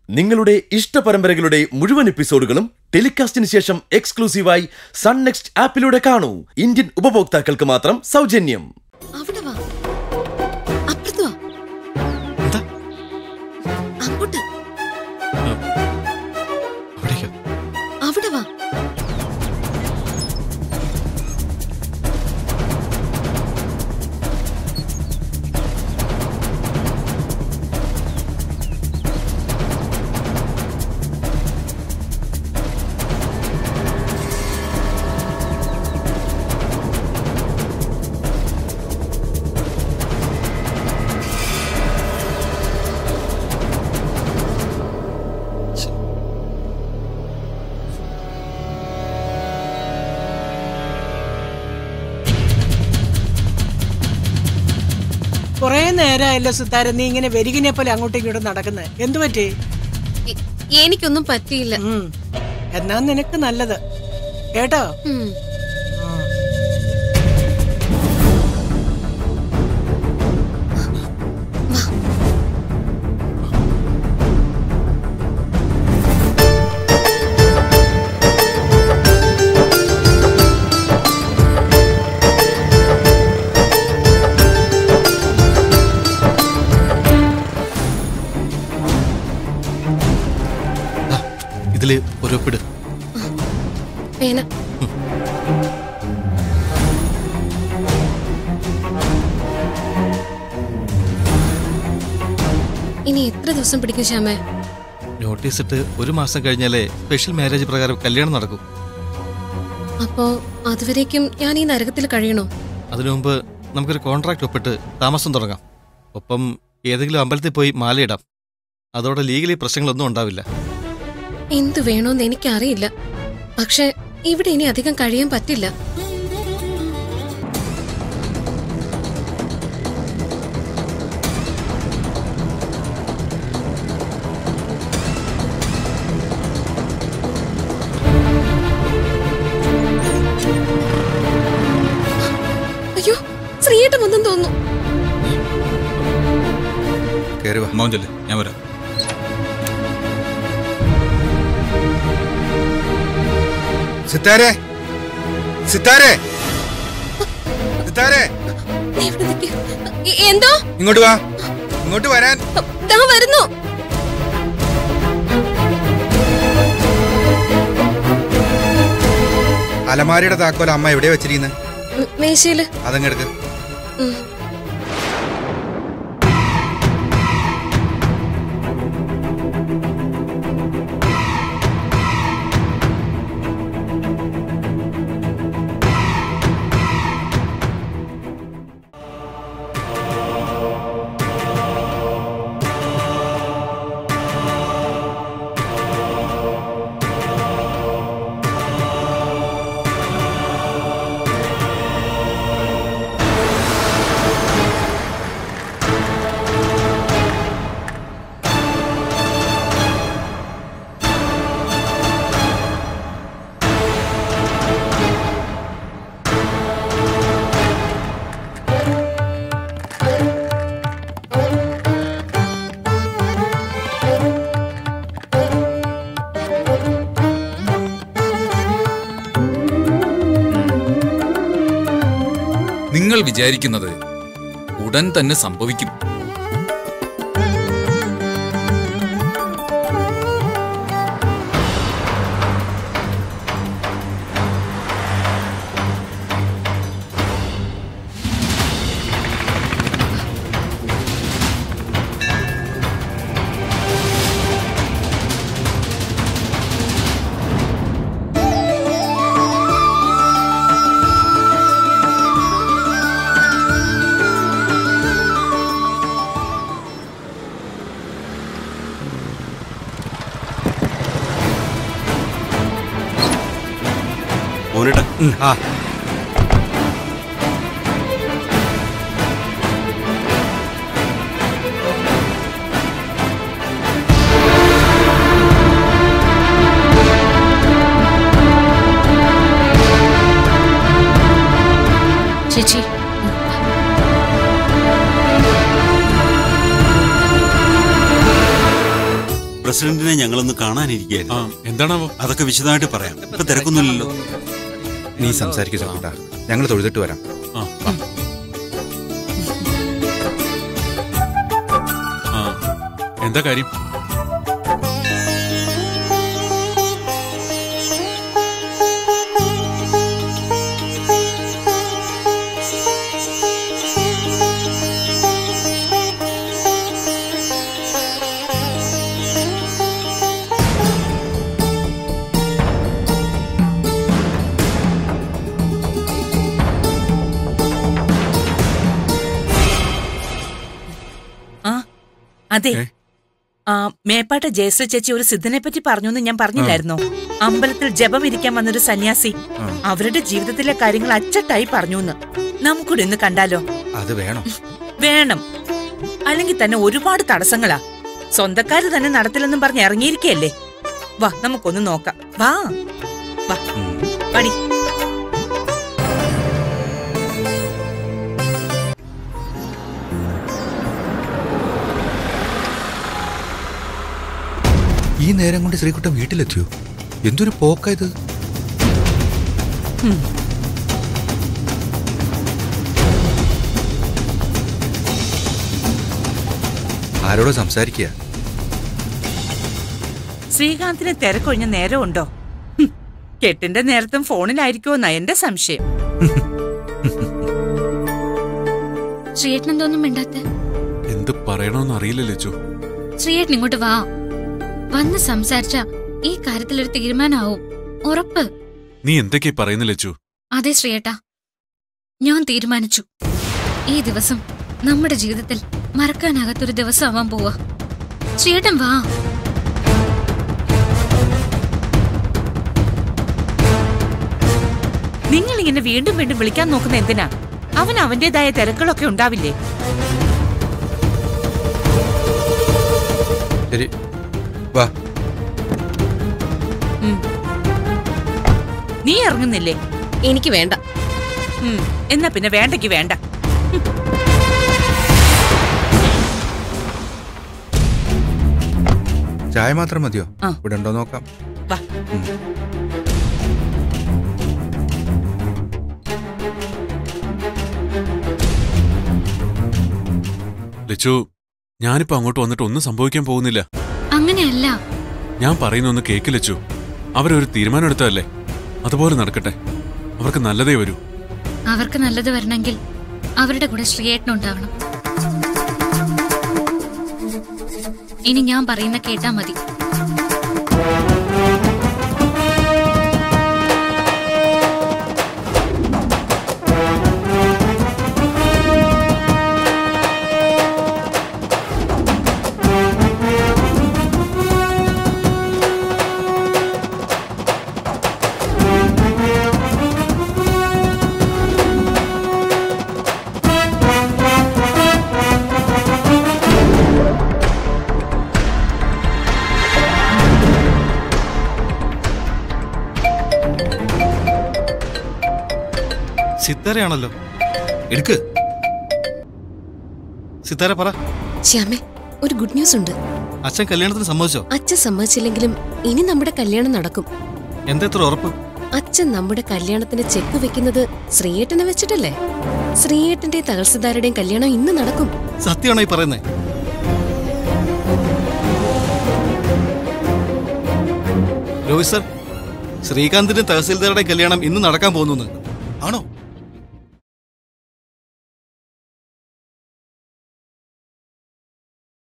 നിങ്ങളുടെ ഇഷ്ട പരമ്പരകളുടെ മുഴുവൻ എപ്പിസോഡുകളും ടെലികാസ്റ്റിന് ശേഷം എക്സ്ക്ലൂസീവായി സൺ നെക്സ്റ്റ് ആപ്പിലൂടെ കാണൂ ഇന്ത്യൻ ഉപഭോക്താക്കൾക്ക് മാത്രം സൗജന്യം അവിടെ വാ അപ്പുറത്ത് വാ എന്താ അങ്ങോട്ട് അവിടേക്ക് അവിടെ വാ കൊറേ നേരമായല്ലോ സുത്താര നീ ഇങ്ങനെ വെരികിനെ പോലെ അങ്ങോട്ടും ഇങ്ങോട്ടും നടക്കുന്നത് എന്തു പറ്റി എ- എനിക്കൊന്നും പറ്റിയില്ല ഉം. എന്നാ നിനക്ക് നല്ലത് കേട്ടോ ഉം. ദാ, ഇതില് ഒരു ഒപ്പിട് പേന ഇനി എത്ര ദിവസം പിടിക്കും ശ്യാമേ നോട്ടീസ് ഇട്ട് ഒരു മാസം കഴിഞ്ഞാലേ സ്പെഷ്യൽ മാരേജ് പ്രകാരം കല്യാണം നടക്കും അപ്പോ അതുവരേക്കും ഞാൻ ഈ നരകത്തിൽ കഴിയണോ അതിനു മുമ്പ് നമുക്കൊരു കോൺട്രാക്ട് ഒപ്പിട്ട് താമസം തുടങ്ങാം ഒപ്പം ഏതെങ്കിലും അമ്പലത്തിൽ പോയി മാലയിടാം അതോടെ ലീഗലി പ്രശ്നങ്ങളൊന്നും ഉണ്ടാവില്ല എന്തു വേണോന്ന് എനിക്കറിയില്ല പക്ഷെ ഇവിടെ ഇനി അധികം കഴിയാൻ പറ്റില്ല അയ്യോ ശ്രീയേട്ടൻ വന്നെന്ന് തോന്നുന്നു കയറി വാ അമ്മാവൻ ചെല്ല് ഞാൻ വരാം സിത്താരെ സിത്താരെ സിത്താരെ നീ ഇവിടെ നിൽക്ക്. എ- എന്തോ ഇങ്ങോട്ട് വാ ഇങ്ങോട്ട് വരാൻ ദാ വരുന്നു അലമാരിയുടെ താക്കോൽ അമ്മ എവിടെയാ വെച്ചിരിക്കുന്നത് മ- മേശയില് അതങ്ങെടുക്ക് ഉം. നിങ്ങൾ വിചാരിക്കുന്നത് ഉടൻ തന്നെ സംഭവിക്കും മോനേട്ടാ ആ ചേച്ചി പ്രസിഡന്റിനെ ഞങ്ങളൊന്ന് ആ കാണാനിരിക്കുകയായിരുന്നു എന്താണാവോ അതൊക്കെ വിശദമായിട്ട് പറയാം ഇപ്പൊ തിരക്കൊന്നുമില്ലല്ലോ നീ സംസാരിക്കുക ചോട്ടാ ഞങ്ങൾ തൊഴുതിട്ട് വരാം ആ ആ. ആ എന്താ കാര്യം ആ അതെ ഏ? ആ മേപ്പാട്ട ജയശ്രീ ചേച്ചി ഒരു സിദ്ധനെ പറ്റി പറഞ്ഞു എന്ന് ഞാൻ പറഞ്ഞില്ലായിരുന്നോ അമ്പലത്തിൽ ജപം ഇരിക്കാൻ വന്നൊരു സന്യാസി അവരുടെ ജീവിതത്തിലെ കാര്യങ്ങൾ അച്ചട്ടായി പറഞ്ഞു എന്ന് നമുക്കൂടെ ഇന്ന് കണ്ടാലോ അത് വേണം വേണം അല്ലെങ്കിൽ തന്നെ ഒരുപാട് തടസ്സങ്ങളാ സ്വന്തക്കാര് തന്നെ നടത്തില്ലെന്നും പറഞ്ഞ് ഇറങ്ങിയിരിക്കയല്ലേ വാ നമുക്കൊന്ന് നോക്കാം വാ വാ പടി ഈ നേരം കൊണ്ട് ശ്രീകുട്ടൻ വീട്ടിലെത്തിയോ എന്തൊരു പോക്ക ഇത് ആരോടോ സംസാരിക്കുക ശ്രീകാന്തിന് തിരക്കൊഴിഞ്ഞ നേരമുണ്ടോ ഹും, കെട്ടിന്റെ നേരത്തും ഫോണിലായിരിക്കുമെന്നാ എന്റെ സംശയം ശ്രീയേട്ടൻ എന്തോന്നും മിണ്ടാത്ത എന്ത് പറയണമെന്ന് അറിയില്ല ലച്ചു ശ്രീയേട്ടൻ ഇങ്ങോട്ട് വാ വന്ന് സംസാരിച്ച ഈ കാര്യത്തിൽ ഒരു തീരുമാനമാവും ഉറപ്പ് നീ എന്തൊക്കെയാ പറയുന്ന ലച്ചു അതെ ശ്രീയേട്ടാ ഞാൻ തീരുമാനിച്ചു ഈ ദിവസം നമ്മുടെ ജീവിതത്തിൽ മറക്കാനാകാത്തൊരു ദിവസം ആവാൻ പോവാ ശ്രീയേട്ടൻ വാ നിങ്ങൾ ഇങ്ങനെ വീണ്ടും വീണ്ടും വിളിക്കാൻ നോക്കുന്ന എന്തിനാ അവൻ അവന്റേതായ തിരക്കുകളൊക്കെ ഉണ്ടാവില്ലേ ശരി വാ ഉം. നീ ഇറങ്ങുന്നില്ലേ എനിക്ക് വേണ്ട ഉം, എന്നാ പിന്നെ വേണ്ടയ്ക്ക് വേണ്ട ചായ മാത്രം മതിയോ ആ. ഇവിടെ ഉണ്ടോ നോക്കാം വാ ലച്ചു ഞാനിപ്പോ അങ്ങോട്ട് വന്നിട്ട് ഒന്നും സംഭവിക്കാൻ പോകുന്നില്ല അങ്ങനെയല്ല ഞാൻ പറയുന്ന ഒന്ന് കേക്ക് ലച്ചു അവരൊരു തീരുമാനം എടുത്തതല്ലേ അതുപോലെ നടക്കട്ടെ അവർക്ക് നല്ലതേ വരൂ അവർക്ക് നല്ലത് വരണമെങ്കിൽ അവരുടെ കൂടെ ശ്രീയേട്ടൻ ഉണ്ടാവണം ഇനി ഞാൻ പറയുന്ന കേട്ടാ മതി സിത്താരയാണല്ലോ എടുക്ക് സിത്താര പറ ശ്യാമേ ഒരു ഗുഡ് ന്യൂസ് ഉണ്ട് അച്ഛൻ കല്യാണത്തിന് സമ്മതിച്ചോ അച്ഛൻ സമ്മതിച്ചില്ലെങ്കിലും ഇനി നമ്മുടെ കല്യാണം നടക്കും എന്താ ഇത്ര ഉറപ്പ് അച്ഛൻ നമ്മുടെ കല്യാണത്തിന് ചെക്ക് വെക്കുന്നത് ശ്രീയേട്ടനെ വെച്ചിട്ടല്ലേ ശ്രീയേട്ടന്റെ തഹസിൽദാരുടെയും കല്യാണം ഇന്ന് നടക്കും സത്യമാണോ ഈ പറയുന്നേ രോഹിത് സർ ശ്രീകാന്തിന്റെ തഹസീൽദാരുടെ കല്യാണം ഇന്ന് നടക്കാൻ പോകുന്നു ആണോ